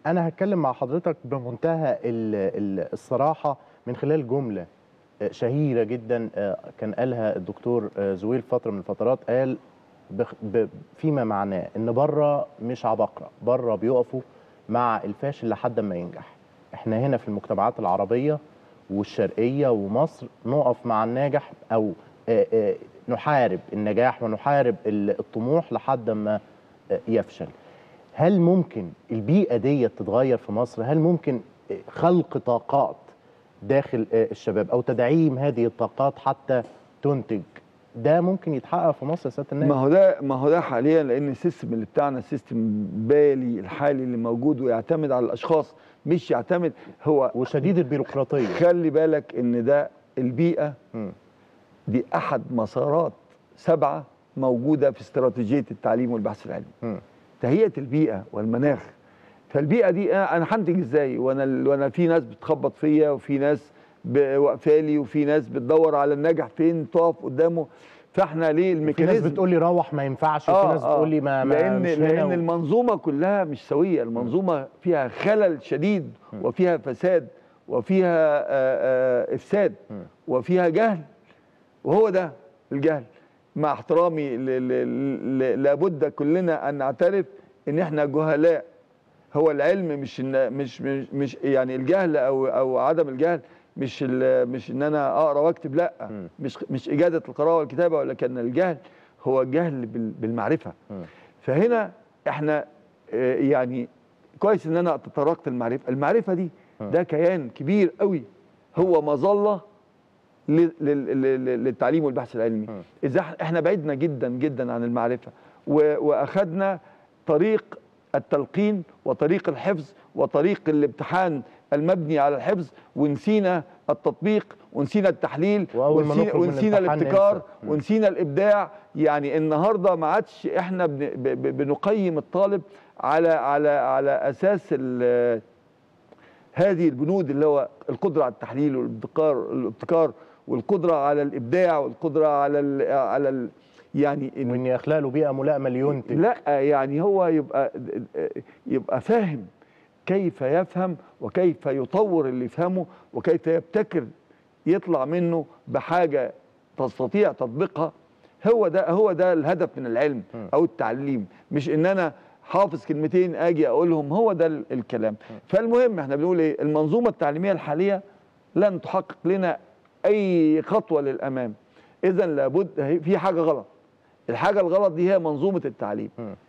انا هتكلم مع حضرتك بمنتهى ال- ال- الصراحه من خلال جمله آه، شهيره جدا آه، كان قالها الدكتور آه، زويل فتره من الفترات قال بخ- ب- فيما معناه ان بره مش عبقره بره بيقفوا مع الفاشل لحد ما ينجح احنا هنا في المجتمعات العربيه والشرقيه ومصر نقف مع الناجح او آه، آه، نحارب النجاح ونحارب ال- الطموح لحد ما آه، يفشل هل ممكن البيئه دي تتغير في مصر هل ممكن آه، خلق طاقات داخل آه، الشباب او تدعيم هذه الطاقات حتى تنتج ده ممكن يتحقق في مصر يا سياده النائب ما هو ده ما هو ده حاليا لان السيستم اللي بتاعنا سيستم بالي الحالي اللي موجود ويعتمد على الاشخاص مش يعتمد هو وشديد البيروقراطيه خلي بالك ان ده البيئه مم. دي احد مسارات سبعه موجوده في استراتيجيه التعليم والبحث العلمي مم. تهيئه البيئه والمناخ فالبيئه دي أنا- انا هنتج ازاي وانا وانا في ناس بتخبط فيا وفي ناس ب- واقفالي وفي ناس بتدور على النجح فين تقف قدامه فاحنا ليه في ناس الميكانيزم بتقول لي روح ما ينفعش وفي ناس بتقول لي ما, ما لان مش لان هنا و... المنظومه كلها مش سويه المنظومه فيها خلل شديد وفيها فساد وفيها آه، آه، افساد وفيها جهل وهو ده الجهل مع احترامي ل- ل- ل- لابد كلنا ان نعترف ان احنا جهلاء هو العلم مش إن مش مش, مش يعني الجهل او او عدم الجهل مش ال- مش ان انا اقرا واكتب لا مم. مش مش اجاده القراءه والكتابه ولكن الجهل هو جهل بال- بالمعرفه مم. فهنا احنا آه، يعني كويس ان انا تطرقت المعرفه المعرفه دي مم. ده كيان كبير قوي هو مظله لل- لل- لل- للتعليم والبحث العلمي مم. اذا إح- احنا بعدنا جدا جدا عن المعرفه و- واخدنا طريق التلقين وطريق الحفظ وطريق الامتحان المبني على الحفظ ونسينا التطبيق ونسينا التحليل وأول ما ونسينا, نخرج من ونسينا الامتحان الابتكار ننسى. مم. ونسينا الابداع يعني النهارده ما عادش احنا بن- ب- ب- بنقيم الطالب على على على اساس ال- هذه البنود اللي هو القدره على التحليل والابتكار الابتكار والقدره على الابداع والقدره على ال على ال يعني إن- وان يخلق له بيئه ملائمه لينتج لا يعني هو يبقى يبقى فاهم كيف يفهم وكيف يطور اللي يفهمه وكيف يبتكر يطلع منه بحاجه تستطيع تطبيقها هو ده هو ده الهدف من العلم م. او التعليم مش ان انا حافظ كلمتين اجي اقولهم هو ده ال- الكلام فالمهم احنا بنقول ايه المنظومه التعليميه الحاليه لن تحقق لنا اي خطوه للامام اذا لابد هي- في حاجه غلط الحاجه الغلط دي هي منظومه التعليم م.